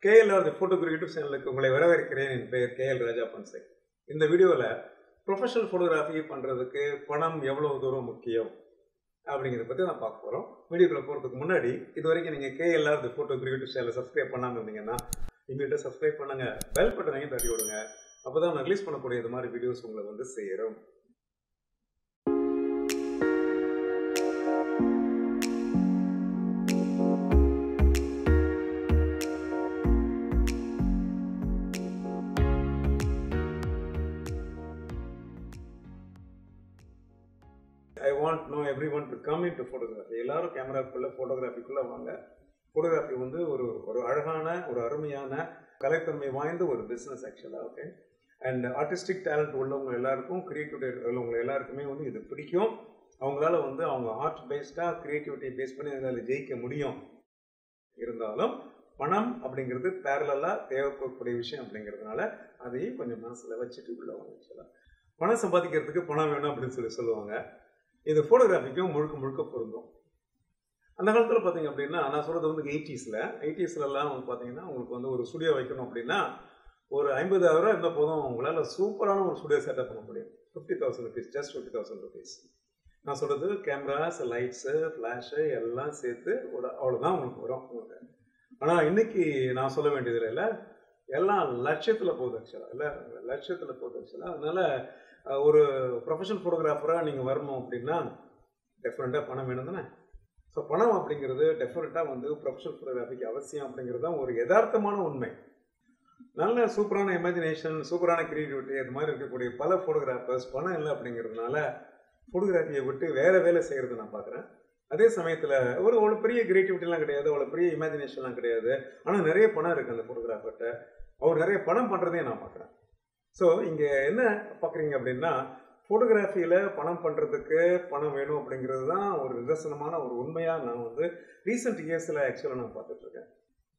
KLR the photography YouTube சேனலுக்கு உங்களை வரவேற்கிறேன் என் பெயர் கேஎல் ராஜா பன்சே இந்த வீடியோவில் ப்ரொஃபஷனல் ஃபோட்டோகிராஃபி பண்ணுறதுக்கு பணம் எவ்வளோ தூரம் முக்கியம் அப்படிங்கிறத பற்றி நான் பார்க்க போகிறோம் வீடியோக்குள்ள போகிறதுக்கு முன்னாடி இது வரைக்கும் நீங்கள் கேஎல்ஆர் தி ஃபோட்டோகிராஃபி யூடியூப் சேனலை சப்ஸ்கிரைப் பண்ணாமல் இருந்தீங்கன்னா இமீடியட்டாக சப்ஸ்கிரைப் பண்ணுங்க பெல் பட்டனையும் தட்டி விடுங்க அப்போ தான் நான் ரிலீஸ் பண்ணக்கூடிய இது மாதிரி வீடியோஸ் உங்களை வந்து சேரும் I want no everyone to come in to photography எல்லாரும் கேமராக்குள்ளே ஃபோட்டோகிராஃபிக்குள்ளே வாங்க ஃபோட்டோகிராஃபி வந்து ஒரு ஒரு அழகான ஒரு அருமையான கலைத்தன்மை வாய்ந்த ஒரு பிஸ்னஸ் ஆக்சுவலாக ஓகே அண்ட் ஆர்டிஸ்டிக் டேலண்ட் உள்ளவங்க எல்லாருக்கும் கிரியேட்டிவிட்டி உள்ளவங்க எல்லாருக்குமே வந்து இது பிடிக்கும் அவங்களால வந்து அவங்க ஆர்ட் பேஸ்டாக க்ரியேட்டிவிட்டி பேஸ் பண்ணி அதில் ஜெயிக்க முடியும் இருந்தாலும் பணம் அப்படிங்கிறது பேரலாக தேவைப்படக்கூடிய விஷயம் அப்படிங்கிறதுனால அதையும் கொஞ்சம் மனசில் வச்சுட்டு உள்ளவங்க ஆக்சுவலாக பணம் சம்பாதிக்கிறதுக்கு பணம் வேணும் அப்படின்னு சொல்லி சொல்லுவாங்க இது ஃபோட்டோகிராஃபிக்கும் முழுக்க முழுக்க பொருந்தும் அந்த காலத்தில் பார்த்தீங்க அப்படின்னா நான் சொல்கிறது வந்து எயிட்டிஸில் எயிட்டிஸ்லலாம் வந்து பார்த்தீங்கன்னா உங்களுக்கு வந்து ஒரு ஸ்டுடியோ வைக்கணும் அப்படின்னா ஒரு ஐம்பதாயிரம் இருந்தால் போதும் உங்களால் சூப்பரான ஒரு ஸ்டுடியோ செட்டப் பண்ண முடியும் fifty thousand rupees just fifty thousand rupees நான் சொல்கிறது கேமராஸ் லைட்ஸு ஃப்ளாஷு எல்லாம் சேர்த்து ஒரு அவ்வளோதான் உங்களுக்கு வரும் உங்களுக்கு ஆனால் இன்னைக்கு நான் சொல்ல வேண்டியது இல்லை எல்லாம் லட்சத்தில் போகுது ஆக்சுவலாக இல்லை லட்சத்தில் போகுது ஆக்சுவலாக அதனால் ஒரு ப்ரொஃபஷனல் ஃபோட்டோகிராஃபராக நீங்கள் வரணும் அப்படின்னா டெஃபினட்டாக பணம் வேணும் தானே ஸோ பணம் அப்படிங்கிறது டெஃபினட்டாக வந்து ப்ரொஃபஷனல் ஃபோட்டோகிராஃபிக்கு அவசியம் அப்படிங்கிறது தான் ஒரு யதார்த்தமான உண்மை நல்ல சூப்பரான இமேஜினேஷன் சூப்பரான கிரியேட்டிவிட்டி அது மாதிரி இருக்கக்கூடிய பல ஃபோட்டோகிராஃபர்ஸ் பணம் இல்லை அப்படிங்கிறதுனால ஃபோட்டோகிராஃபியை விட்டு வேறு வேலை செய்கிறது நான் பார்க்குறேன் அதே சமயத்தில் ஒரு அவ்வளோ பெரிய கிரியேட்டிவிட்டிலாம் கிடையாது அவ்வளோ பெரிய இமேஜினேஷன்லாம் கிடையாது ஆனால் நிறைய பணம் இருக்குது அந்த ஃபோட்டோகிராஃபர்கிட்ட அவர் நிறைய பணம் பண்ணுறதையும் நான் பார்க்குறேன் ஸோ இங்கே என்ன பார்க்குறீங்க அப்படின்னா ஃபோட்டோகிராஃபியில் பணம் பண்ணுறதுக்கு பணம் வேணும் அப்படிங்கிறது தான் ஒரு நிதர்சனமான ஒரு உண்மையாக நான் வந்து ரீசெண்ட் இயர்ஸில் ஆக்சுவலாக நான் பார்த்துட்ருக்கேன்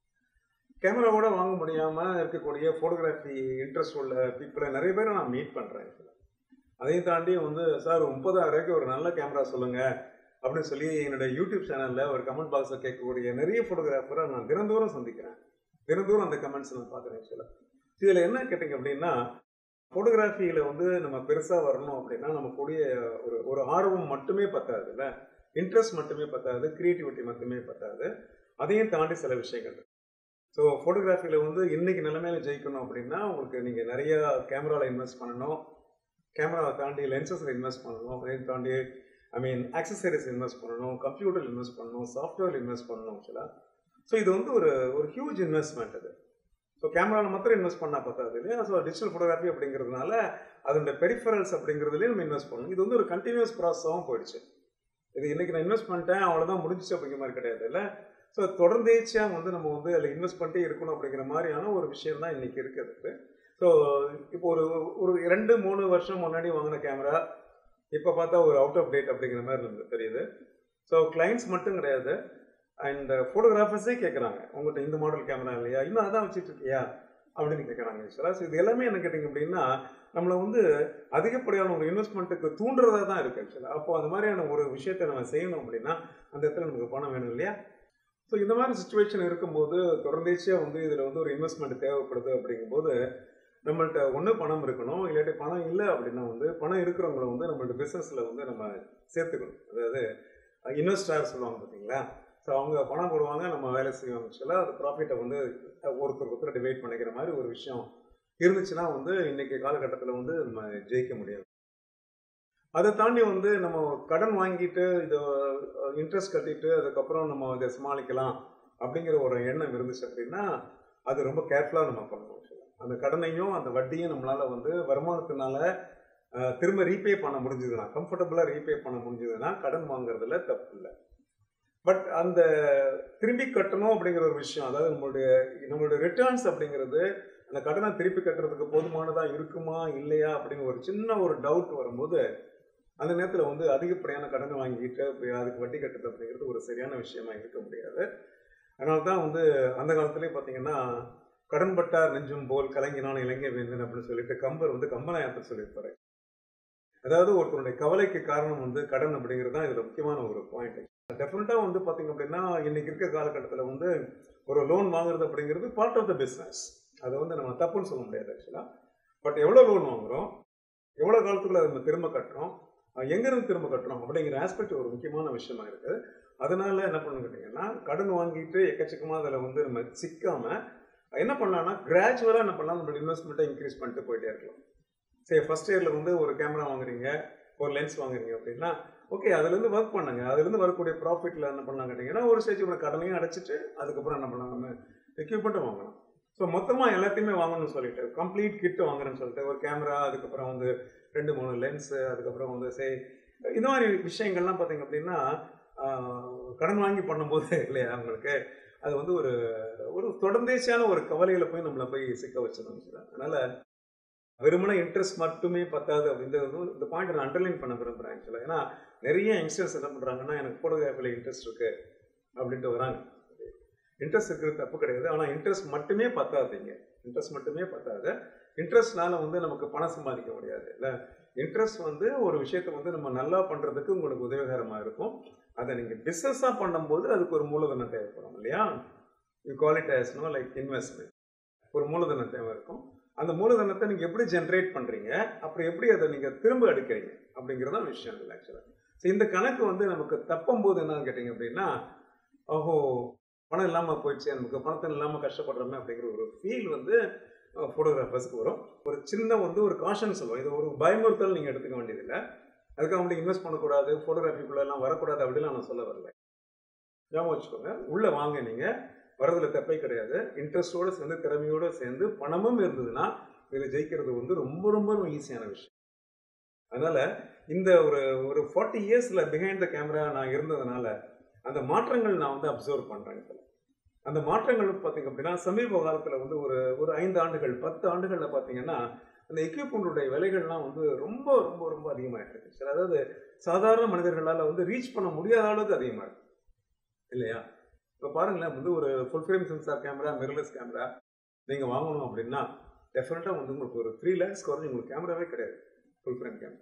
கேமராவோட வாங்க முடியாமல் இருக்கக்கூடிய ஃபோட்டோகிராஃபி இன்ட்ரெஸ்ட் உள்ள பீப்புளை நிறைய பேரை நான் மீட் பண்ணுறேன் அதையும் தாண்டி வந்து சார் முப்பதாயிரம் ரூபாய்க்கு ஒரு நல்ல கேமரா சொல்லுங்கள் அப்படின்னு சொல்லி என்னுடைய யூடியூப் சேனலில் ஒரு கமெண்ட் பாக்ஸில் கேட்கக்கூடிய நிறைய ஃபோட்டோகிராஃபரை நான் தினந்தோறும் சந்திக்கிறேன் தினந்தோறும் அந்த கமெண்ட்ஸ் நான் பார்க்குறேன் ஆக்சுவலாக இதில் என்ன கேட்டிங்க அப்படின்னா ஃபோட்டோகிராஃபியில் வந்து நம்ம பெருசாக வரணும் அப்படின்னா நமக்குடைய ஒரு ஒரு ஆர்வம் மட்டுமே பத்தாது இல்லை இன்ட்ரெஸ்ட் மட்டுமே பத்தாது க்ரியேட்டிவிட்டி மட்டுமே பத்தாது அதையும் தாண்டி சில விஷயங்கள் ஸோ ஃபோட்டோகிராஃபியில் வந்து இன்றைக்கி நிலைமையில ஜெயிக்கணும் அப்படின்னா உங்களுக்கு நீங்கள் நிறைய கேமராவில் இன்வெஸ்ட் பண்ணணும் கேமராவை தாண்டி லென்சஸில் இன்வெஸ்ட் பண்ணணும் அதையும் தாண்டி ஐ மீன் ஆக்சசரிஸ் இன்வெஸ்ட் பண்ணணும் கம்ப்யூட்டர் இன்வெஸ்ட் பண்ணணும் சாஃப்ட்வேர் இன்வெஸ்ட் பண்ணணும் ஆக்சுவலாக ஸோ இது வந்து ஒரு ஒரு ஹியூஜ் இன்வெஸ்ட்மெண்ட் அது ஸோ கேமராவில் மாத்திரம் இன்வெஸ்ட் பண்ணால் பத்தாது இல்லையா ஸோ டிஜிட்டல் ஃபோட்டோகிராஃபி அப்படிங்கிறதுனால அதோட பெரிஃபரல்ஸ் அப்படிங்கிறதுலேயே நம்ம இன்வெஸ்ட் பண்ணணும் இது வந்து ஒரு கண்டினியூஸ் ப்ராசஸாகவும் போயிடுச்சு இது இன்றைக்கி நான் இன்வெஸ்ட் பண்ணிட்டேன் அவ்வளோதான் முடிஞ்சிச்சு அப்படிங்கிற மாதிரி கிடையாது இல்லை ஸோ தொடர்ந்தேச்சியாக வந்து நம்ம வந்து அதில் இன்வெஸ்ட் பண்ணிட்டே இருக்கணும் அப்படிங்கிற மாதிரியான ஒரு விஷயம் தான் இன்றைக்கி இருக்கிறது ஸோ இப்போ ஒரு ஒரு ரெண்டு மூணு வருஷம் முன்னாடி வாங்கின கேமரா இப்போ பார்த்தா ஒரு அவுட் ஆஃப் டேட் அப்படிங்கிற மாதிரி இருந்து தெரியுது ஸோ கிளைண்ட்ஸ் மட்டும் கிடையாது அண்ட் ஃபோட்டோகிராஃபர்ஸே கேட்குறாங்க உங்கள்கிட்ட இந்த மாடல் கேமரா இல்லையா இன்னும் அதான் வச்சுட்டு இருக்கியா அப்படின்னு கேட்குறாங்க ஆக்சுவலாக ஸோ இது எல்லாமே என்ன கேட்டிங்க அப்படின்னா நம்மளை வந்து அதிகப்படியான ஒரு இன்வெஸ்ட்மெண்ட்டுக்கு தூண்டுறதா தான் இருக்குது ஆக்சுவலாக அப்போ அந்த மாதிரியான ஒரு விஷயத்தை நம்ம செய்யணும் அப்படின்னா அந்த இடத்துல நமக்கு பணம் வேணும் இல்லையா ஸோ இந்த மாதிரி சுச்சுவேஷன் இருக்கும்போது தொடர்ந்தேச்சியாக வந்து இதில் வந்து ஒரு இன்வெஸ்ட்மெண்ட் தேவைப்படுது அப்படிங்கும்போது நம்மள்ட்ட ஒன்று பணம் இருக்கணும் இல்லாட்டி பணம் இல்லை அப்படின்னா வந்து பணம் இருக்கிறவங்கள வந்து நம்மள்ட்ட பிஸ்னஸில் வந்து நம்ம சேர்த்துக்கணும் அதாவது இன்வெஸ்டார் சொல்லுவாங்க பார்த்தீங்களா ஸோ அவங்க பணம் போடுவாங்க நம்ம வேலை செய்வாங்க ஆக்சுவலாக அது ப்ராஃபிட்டை வந்து ஒருத்தருக்கு ஒருத்தர் டிவைட் பண்ணிக்கிற மாதிரி ஒரு விஷயம் இருந்துச்சுன்னா வந்து இன்றைக்கி காலகட்டத்தில் வந்து நம்ம ஜெயிக்க முடியாது அதை தாண்டி வந்து நம்ம கடன் வாங்கிட்டு இதை இன்ட்ரெஸ்ட் கட்டிட்டு அதுக்கப்புறம் நம்ம இதை சமாளிக்கலாம் அப்படிங்கிற ஒரு எண்ணம் இருந்துச்சு அப்படின்னா அது ரொம்ப கேர்ஃபுல்லாக நம்ம பண்ணணும் அந்த கடனையும் அந்த வட்டியும் நம்மளால் வந்து வருமானத்தினால திரும்ப ரீபே பண்ண முடிஞ்சதுன்னா கம்ஃபர்டபுளாக ரீபே பண்ண முடிஞ்சதுன்னா கடன் வாங்குறதுல தப்பு இல்லை பட் அந்த திரும்பி கட்டணும் அப்படிங்கிற ஒரு விஷயம் அதாவது நம்மளுடைய நம்மளுடைய ரிட்டர்ன்ஸ் அப்படிங்கிறது அந்த கடனை திருப்பி கட்டுறதுக்கு போதுமானதாக இருக்குமா இல்லையா அப்படிங்கிற ஒரு சின்ன ஒரு டவுட் வரும்போது அந்த நேரத்தில் வந்து அதிகப்படியான கடனை வாங்கிட்டு அதுக்கு வட்டி கட்டுறது அப்படிங்கிறது ஒரு சரியான விஷயமா இருக்க முடியாது அதனால தான் வந்து அந்த காலத்துலேயே பார்த்தீங்கன்னா கடன்பட்டார் நெஞ்சும் போல் கலங்கினான் இலங்கை வேந்தன் அப்படின்னு சொல்லிட்டு கம்பர் வந்து கம்பநாயகத்தை சொல்லியிருப்பாரு அதாவது ஒருத்தருடைய கவலைக்கு காரணம் வந்து கடன் அப்படிங்கிறது தான் இதில் முக்கியமான ஒரு பாயிண்ட் டெஃபினட்டாக வந்து பார்த்தீங்க அப்படின்னா இன்னைக்கு இருக்க காலகட்டத்தில் வந்து ஒரு லோன் வாங்குறது அப்படிங்கிறது பார்ட் ஆஃப் த பிஸ்னஸ் அதை வந்து நம்ம தப்புன்னு சொல்ல முடியாது ஆக்சுவலாக பட் எவ்வளோ லோன் வாங்குறோம் எவ்வளோ காலத்துக்குள்ள அதை நம்ம திரும்ப கட்டுறோம் அஹ் எங்கிருந்து திரும்ப கட்டுறோம் அப்படிங்கிற ஆஸ்பெக்ட் ஒரு முக்கியமான விஷயமா இருக்குது அதனால என்ன பண்ணணும் கேட்டிங்கன்னா கடன் வாங்கிட்டு எக்கச்சக்கமாக அதில் வந்து நம்ம சிக்காம என்ன பண்ணலாம்னா கிராஜுவலாக என்ன பண்ணலாம் நம்ம இன்வெஸ்ட்மெண்ட்டை இன்க்ரீஸ் பண்ணிட்டு போயிட்டே இருக்கலாம் சரி ஃபர்ஸ்ட் இயரில் வந்து ஒரு கேமரா வாங்குறீங்க ஒரு லென்ஸ் வாங்குறீங்க அப்படின்னா ஓகே அதுலேருந்து ஒர்க் பண்ணுங்க அதுலேருந்து வரக்கூடிய ப்ராஃபிட்டில் என்ன பண்ணலாம் கேட்டிங்கன்னா ஒரு ஸ்டேஜ் உங்களை கடனையும் அடைச்சிட்டு அதுக்கப்புறம் என்ன பண்ணலாம் நம்ம எக்யூப்மெண்ட்டும் வாங்கலாம் ஸோ மொத்தமாக எல்லாத்தையுமே வாங்கணும்னு சொல்லிட்டு கம்ப்ளீட் கிட் வாங்குறேன்னு சொல்லிட்டு ஒரு கேமரா அதுக்கப்புறம் வந்து ரெண்டு மூணு லென்ஸு அதுக்கப்புறம் வந்து சே இந்த மாதிரி விஷயங்கள்லாம் பார்த்தீங்க அப்படின்னா ஆஹ், கடன் வாங்கி பண்ணும்போது இல்லையா உங்களுக்கு அது வந்து ஒரு ஒரு தொடர்ந்தேசியான ஒரு கவலையில் போய் நம்மளை போய் சிக்க வச்சிடும் அதனால வெறுமனே இன்ட்ரெஸ்ட் மட்டுமே பத்தாது அப்படின்றது இந்த பாயிண்ட் நான் அண்டர்லைன் பண்ண விரும்புகிறேன் ஆக்சுவலாக ஏன்னா நிறைய யங்ஸ்டர்ஸ் என்ன பண்ணுறாங்கன்னா எனக்கு ஃபோட்டோகிராஃபியில் இன்ட்ரெஸ்ட் இருக்கு அப்படின்ட்டு வராங்க இன்ட்ரெஸ்ட் இருக்கிறது தப்பு கிடையாது ஆனால் இன்ட்ரெஸ்ட் மட்டுமே பத்தாதுங்க இன்ட்ரெஸ்ட் மட்டுமே பத்தாது இன்ட்ரெஸ்ட்னால வந்து நமக்கு பணம் சம்பாதிக்க முடியாது இல்லை இன்ட்ரெஸ்ட் வந்து ஒரு விஷயத்தை வந்து நம்ம நல்லா பண்ணுறதுக்கு உங்களுக்கு உதவிகரமாக இருக்கும் அதை நீங்கள் பிஸ்னஸாக பண்ணும்போது அதுக்கு ஒரு மூலதனம் தேவைப்படும் இல்லையா you call it as no like investment ஒரு மூலதனம் தேவை இருக்கும் அந்த மூலதனத்தை நீங்கள் எப்படி ஜென்ரேட் பண்ணுறீங்க அப்புறம் எப்படி அதை நீங்கள் திரும்ப எடுக்கிறீங்க அப்படிங்கிறதான் விஷயம் இல்லை ஆக்சுவலாக ஸோ இந்த கணக்கு வந்து நமக்கு தப்பும் போது என்னன்னு கேட்டிங்க அப்படின்னா ஓஹோ பணம் இல்லாமல் போயிடுச்சு நமக்கு பணத்தை இல்லாமல் கஷ்டப்படுறோமே அப்படிங்கிற ஒரு ஃபீல் வந்து ஃபோட்டோகிராஃபர்ஸ்க்கு வரும் ஒரு சின்ன வந்து ஒரு காஷன் சொல்லுவோம் இது ஒரு பயமுறுத்தல் நீங்கள் எடுத்துக்க வேண்டியதில்லை அதுக்காக வந்து இன்வெஸ்ட் பண்ணக்கூடாது ஃபோட்டோகிராஃபிக்குள்ள எல்லாம் வரக்கூடாது அப்படிலாம் நான் சொல்ல வரல ஞாபகம் வச்சுக்கோங்க உள்ளே வாங்க நீங்கள் வரதுல தப்பே கிடையாது இன்ட்ரெஸ்டோடு சேர்ந்து திறமையோடு சேர்ந்து பணமும் இருந்ததுன்னா இதில் ஜெயிக்கிறது வந்து ரொம்ப ரொம்ப ஈஸியான விஷயம் அதனால இந்த ஒரு ஒரு ஃபார்ட்டி இயர்ஸில் பிஹைண்ட் த கேமரா நான் இருந்ததுனால அந்த மாற்றங்கள் நான் வந்து அப்சர்வ் பண்ணுறேன் இப்போ அந்த மாற்றங்கள் பார்த்தீங்க அப்படின்னா சமீப காலத்தில் வந்து ஒரு ஒரு ஐந்து ஆண்டுகள் பத்து ஆண்டுகளில் பார்த்தீங்கன்னா அந்த எக்யூப்மெண்ட்டுடைய விலைகள்லாம் வந்து ரொம்ப ரொம்ப ரொம்ப அதிகமாகிட்டு இருக்கு சரி அதாவது சாதாரண மனிதர்களால் வந்து ரீச் பண்ண முடியாத அளவுக்கு அதிகமாக இருக்கு இல்லையா இப்போ பாருங்களேன் வந்து ஒரு full frame sensor camera mirrorless camera நீங்கள் வாங்கணும் அப்படின்னா டெஃபினட்டாக வந்து உங்களுக்கு ஒரு த்ரீ லேக்ஸ் குறைஞ்சி உங்களுக்கு கேமராவே கிடையாது ஃபுல் ஃப்ரேம் கேமரா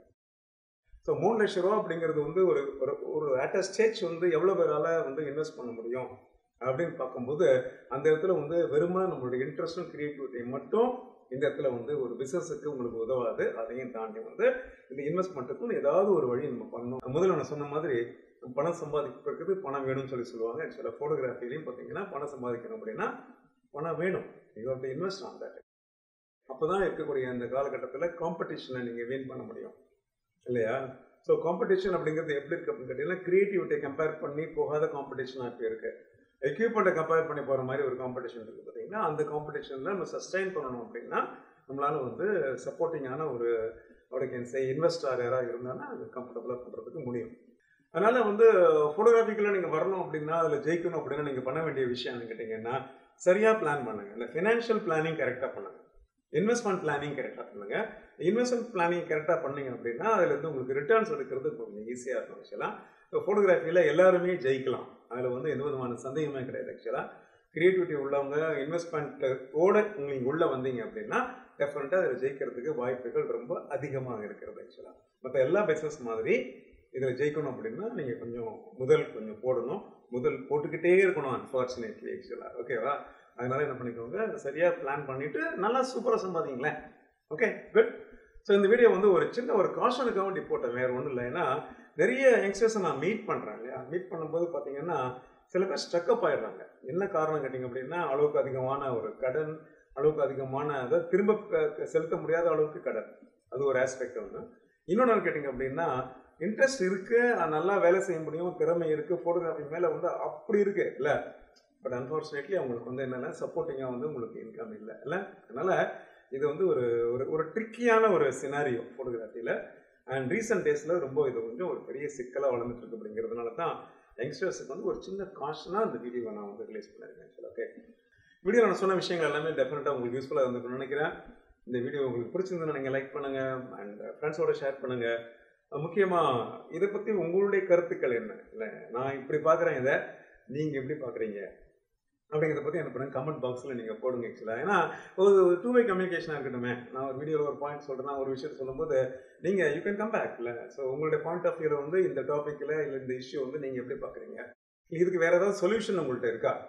ஸோ மூணு லட்ச ரூபா அப்படிங்கிறது வந்து ஒரு ஒரு ஒரு அட் அ ஸ்டேஜ் வந்து எவ்வளோ பேரால் வந்து இன்வெஸ்ட் பண்ண முடியும் அப்படின்னு பார்க்கும்போது அந்த இடத்துல வந்து வெறுமனே நம்மளுடைய இன்ட்ரெஸ்டும் கிரியேட்டிவிட்டியும் மட்டும் இந்த இடத்துல வந்து ஒரு பிஸ்னஸுக்கு உங்களுக்கு உதவாது அதையும் தாண்டி வந்து இந்த இன்வெஸ்ட்மெண்ட்டுக்கும் ஏதாவது ஒரு வழி நம்ம பண்ணணும் முதல்ல நான் சொன்ன மாதிரி பணம் சம்பாதிக்கிறதுக்கு பணம் வேணும்னு சொல்லி சொல்லுவாங்க ஆக்சுவலாக ஃபோட்டோகிராஃபிலையும் பார்த்தீங்கன்னா பணம் சம்பாதிக்கணும் அப்படின்னா பணம் வேணும் you have to invest on that அப்போ தான் இருக்கக்கூடிய அந்த காலகட்டத்தில் காம்படிஷனை நீங்கள் வின் பண்ண முடியும் இல்லையா ஸோ காம்படிஷன் அப்படிங்கிறது எப்படி இருக்கு அப்படின்னு கேட்டிங்கன்னா கிரியேட்டிவிட்டியை கம்பேர் பண்ணி போகாத காம்படிஷனாக இப்போ இருக்கு எக்யூப்மெண்ட்டை கம்பேர் பண்ணி போகிற மாதிரி ஒரு காம்படிஷன் இருக்குது பார்த்தீங்கன்னா அந்த காம்படிஷனில் நம்ம சஸ்டைன் பண்ணணும் அப்படின்னா நம்மளால வந்து சப்போர்ட்டிங்கான ஒரு அவருக்கு சே இன்வெஸ்டர் யாராவது இருந்தாங்கன்னா அது கம்ஃபர்டபுளாக பண்ணுறதுக்கு முடியும் அதனால வந்து ஃபோட்டோகிராஃபிக்கில் நீங்கள் வரணும் அப்படின்னா அதில் ஜெயிக்கணும் அப்படின்னா நீங்கள் பண்ண வேண்டிய விஷயம் என்ன கேட்டிங்கன்னா சரியாக பிளான் பண்ணுங்க இந்த ஃபினான்ஷியல் பிளானிங் கரெக்டாக பண்ணுங்க இன்வெஸ்ட்மெண்ட் பிளானிங் கரெக்டாக பண்ணுங்க இன்வெஸ்ட்மெண்ட் பிளானிங் கரெக்டாக பண்ணீங்க அப்படின்னா அதுல இருந்து உங்களுக்கு ரிட்டர்ன்ஸ் எடுக்கிறது கொஞ்சம் ஈஸியாக இருக்கும் ஆக்சுவலாக இப்போ ஃபோட்டோகிராஃபியில் எல்லாருமே ஜெயிக்கலாம் அதில் வந்து எந்த விதமான சந்தேகமே கிடையாது ஆக்சுவலாக கிரியேட்டிவிட்டி உள்ளவங்க இன்வெஸ்ட்மெண்ட்டோட நீங்கள் உள்ளே வந்தீங்க அப்படின்னா டெஃபினட்டாக அதில் ஜெயிக்கிறதுக்கு வாய்ப்புகள் ரொம்ப அதிகமாக இருக்கிறது ஆக்சுவலாக மற்ற எல்லா பிஸ்னஸ் மாதிரி இதில் ஜெயிக்கணும் அப்படின்னா நீங்கள் கொஞ்சம் முதல் கொஞ்சம் போடணும் முதல் போட்டுக்கிட்டே இருக்கணும் அன்ஃபார்ச்சுனேட்லி ஆக்சுவலாக ஓகேவா அதனால என்ன பண்ணிக்கோங்க சரியாக பிளான் பண்ணிவிட்டு நல்லா சூப்பராக சம்பாதிங்களேன் ஓகே குட் ஸோ இந்த வீடியோ வந்து ஒரு சின்ன ஒரு காஷனுக்காக வேண்டி போட்டேன் வேறு ஒன்றும் இல்லை ஏன்னா நிறைய யங்ஸ்டர்ஸை நான் மீட் பண்ணுறேன் இல்லையா மீட் பண்ணும்போது பார்த்தீங்கன்னா சில பேர் ஸ்ட்ரக்கப் ஆயிடுறாங்க என்ன காரணம் கேட்டிங்க அப்படின்னா அளவுக்கு அதிகமான ஒரு கடன் அளவுக்கு அதிகமான அதை திரும்ப க- க- செலுத்த முடியாத அளவுக்கு கடன் அது ஒரு ஆஸ்பெக்ட் ஒன்று இன்னொன்று கேட்டிங்க அப்படின்னா இன்ட்ரெஸ்ட் இருக்கு அது நல்லா வேலை செய்ய முடியும் திறமை இருக்கு ஃபோட்டோகிராஃபி மேலே வந்து அப்படி இருக்கு இல்லை பட் அன்ஃபார்ச்சுனேட்லி அவங்களுக்கு வந்து என்னென்னா சப்போர்ட்டிங்காக வந்து உங்களுக்கு இன்கம் இல்லை இல்லை அதனால இது வந்து ஒரு ஒரு ஒரு ட்ரிக்கியான ஒரு சினாரியோ ஃபோட்டோகிராஃபியில் அண்ட் ரீசெண்ட் டேஸில் ரொம்ப இது கொஞ்சம் ஒரு பெரிய சிக்கலாக வளர்ந்துட்டு இருக்கு அப்படிங்கிறதுனால தான் யங்ஸ்டர்ஸுக்கு வந்து ஒரு சின்ன காஷனாக இந்த வீடியோவை நான் வந்து ரிலீஸ் பண்ணியிருக்கேன் ஓகே வீடியோ நான் சொன்ன விஷயங்கள் எல்லாமே டெஃபினட்டாக உங்களுக்கு யூஸ்ஃபுல்லாக இருந்திருக்கும்னு நினைக்கிறேன் இந்த வீடியோ உங்களுக்கு பிடிச்சிருந்ததுன்னா நீங்கள் லைக் பண்ணுங்கள் அண்ட் ஃப்ரெண்ட்ஸோட ஷேர் பண்ணுங்கள் முக்கியமாக இதை பற்றி உங்களுடைய கருத்துக்கள் என்ன இல்லை நான் இப்படி பார்க்குறேன் இதை நீங்கள் எப்படி பார்க்குறீங்க அப்படிங்கிறத பற்றி என்ன பண்ணுங்க கமெண்ட் பாக்ஸில் நீங்கள் போடுங்க ஆக்சுவலாக ஏன்னா ஒரு டூ வே கம்யூனிகேஷனாக இருக்கட்டுமே நான் ஒரு வீடியோவில் ஒரு பாயிண்ட் சொல்கிறேன்னா ஒரு விஷயத்தை சொல்லும்போது நீங்கள் யூ கேன் கம் பேக் இல்லை ஸோ உங்களுடைய பாயிண்ட் ஆஃப் வியூவில் வந்து இந்த டாப்பிக்கில் இல்லை இந்த இஷ்யூ வந்து நீங்கள் எப்படி பார்க்குறீங்க இதுக்கு வேறு ஏதாவது சொல்யூஷன் உங்கள்கிட்ட இருக்கா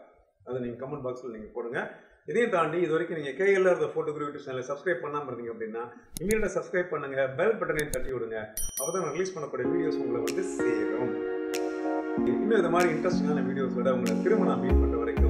அதை நீங்கள் கமெண்ட் பாக்ஸில் நீங்கள் போடுங்க இதையும் தாண்டி இது வரைக்கும் நீங்கள் கேஎல்ஆர் த ஃபோட்டோகிராஃபி யூடியூப் சேனலை சப்ஸ்கிரைப் பண்ணாமல் இருந்தீங்க அப்படின்னா இமீடியட்டாக சப்ஸ்கிரைப் பண்ணுங்கள் பெல் பட்டனையும் தட்டி விடுங்க அப்போ தான் ரிலீஸ் பண்ணக்கூடிய வீடியோஸ் உங்களை வந்து சேரும் இன்னும் இது மாதிரி இன்ட்ரெஸ்டிங்கான வீடியோஸோட உங்களை திரும்ப நான் மீட் பண்ணுற வரைக்கும்